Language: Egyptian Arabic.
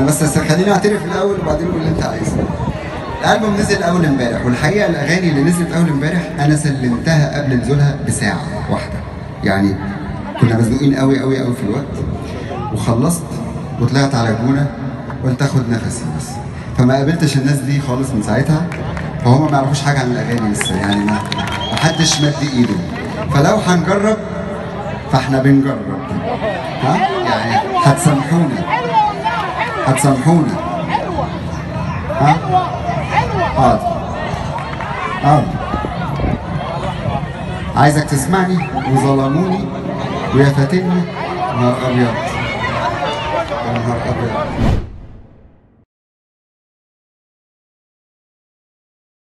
انا بس خليني اعترف الاول وبعدين قول اللي انت عايزه الالبوم نزل اول امبارح والحقيقه الاغاني اللي نزلت اول امبارح انا سلمتها قبل نزولها بساعه واحده يعني كنا مزنوقين قوي قوي قوي في الوقت وخلصت وطلعت على جونه قلت اخد نفسي بس فما قابلتش الناس دي خالص من ساعتها فهم ما يعرفوش حاجه عن الاغاني لسه يعني ما ما حدش مد ايده فلو هنجرب فاحنا بنجرب ها يعني هتسامحونا هتسامحونا ها حاضر حاضر عايزك تسمعني وظلموني ويا فاتني نهار ابيض يا نهار ابيض